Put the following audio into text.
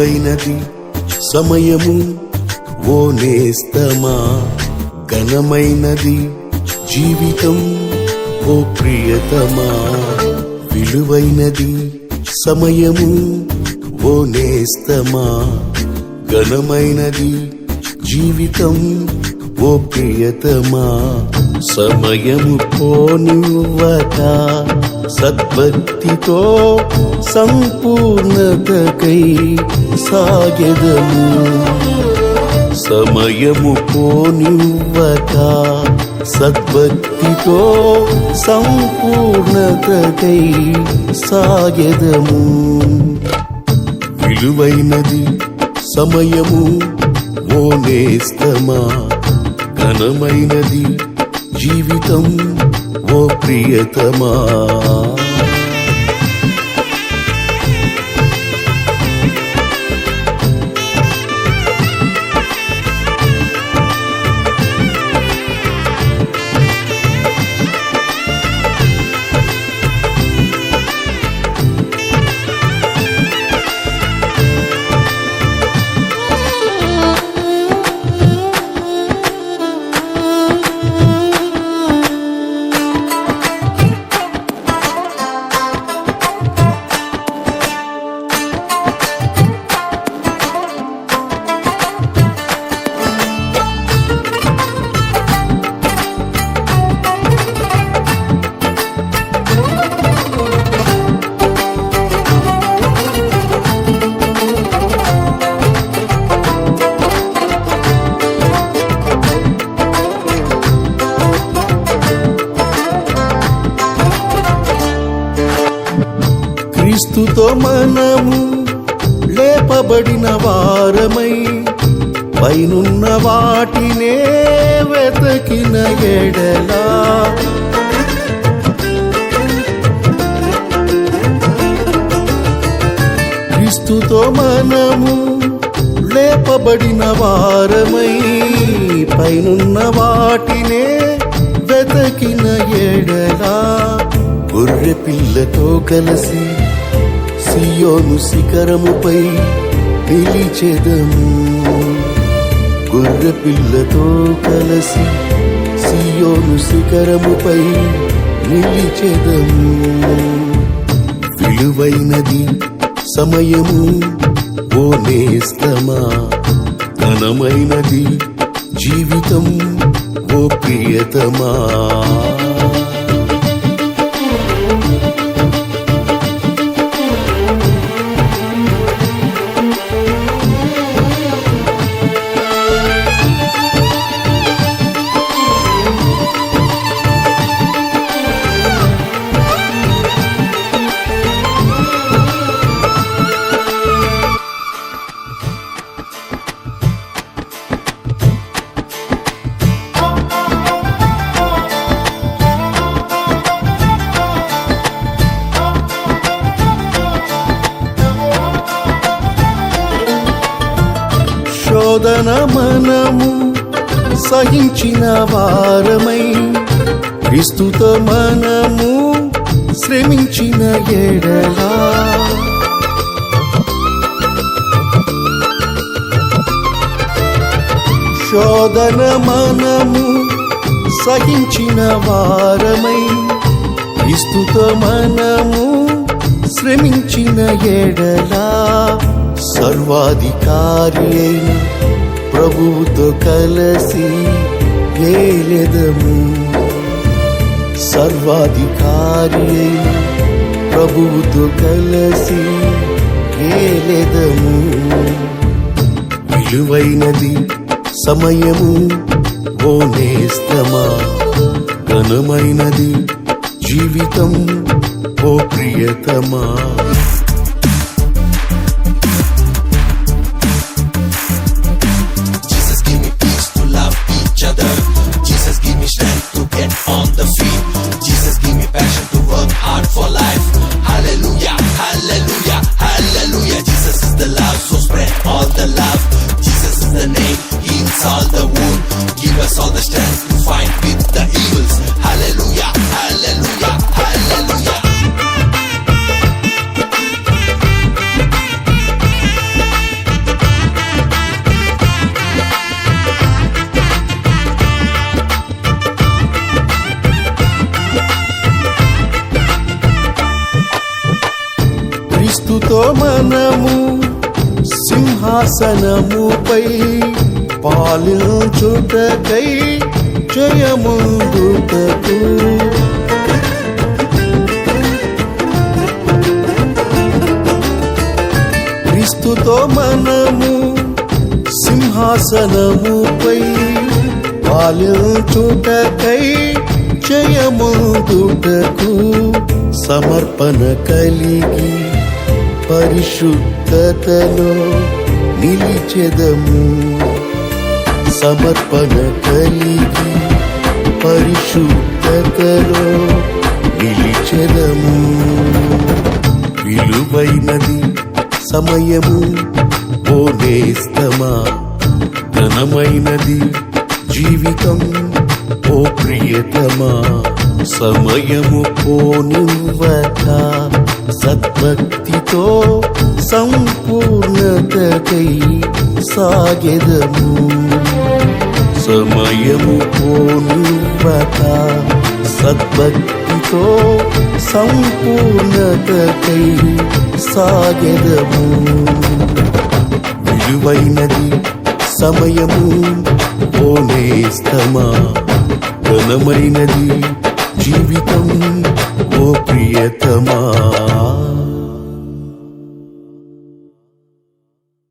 విలువైనది సమయము ఓ నేస్తమా ఘనమైనది జీవితం ఓ ప్రియతమా విలువైనది సమయము ఓ నేస్తమా ఘనమైనది జీవితం ఓ ప్రియతమా సమయము పోనివ్వక సద్భక్తితో సంపూర్ణతకై సాగెదము సమయము పోనివ్వక సద్భక్తితో సంపూర్ణతకై సాగెదము విలువైనది సమయము ఓ నేస్తమా ఘనమైనది జీవితం ఓ ప్రియతమా క్రీస్తుతో మనము లేపబడిన వారమై పైనున్న వాటినే వెతకిన ఎడలా క్రీస్తుతో మనము లేపబడిన వారమై పైనున్న వాటినే వెతకిన ఎడలా గొర్రె పిల్లతో కలిసి సియోను శిఖరముపై నిలిచెదము గొర్రె పిల్లతో కలిసి సియోను శిఖరముపై నిలిచెదము విలువైనది సమయము ఓ నేస్తమా ఘనమైనది జీవితం ఓ ప్రియతమా శోధన మనము సహించిన వారమై క్రీస్తుతో మనము శ్రమించిన ఎడలా శోధన మనము సహించిన వారమై క్రీస్తుతో మనము శ్రమించిన ఎడలా సర్వాధికారి అయిన ప్రభువుతో కలసి ఏలెదము సర్వాధికారి అయిన ప్రభువుతో కలసి ఏలెదము విలువైనది సమయము ఓ నేస్తమా ఘనమైనది జీవితం ఓ ప్రియతమా Jesus, give me peace to love each other. Jesus, give me strength to get on the feet. Jesus, give me passion to work hard for life. Hallelujah, hallelujah, hallelujah. Jesus is the love, so spread all the love. Jesus is the name, heals all the wound. Give us all the strength to fight with the evils. Hallelujah, hallelujah, hallelujah. క్రీస్తుతో మనము సింహాసనముపై పాలించుటకై జయముందుటకు క్రీస్తుతో మనము సింహాసనముపై పాలించుటకై జయముందుటకు సమర్పణ కలిగి పరిశుద్ధతలో నిలిచెదము సమర్పణ కలిగి పరిశుద్ధతలో నిలిచెదము విలువైనది సమయము ఓ నేస్తమా ఘనమైనది జీవితం ఓ ప్రియతమా సమయము పోనివ్వక సద్భక్తితో సంపూర్ణతకై సాగెదము సమయము పోనివ్వక సద్భక్తితో సంపూర్ణతకై సాగెదము విలువైనది సమయము ఓ నేస్తమా ఘనమైనది జీవితం ఓ ప్రియతమా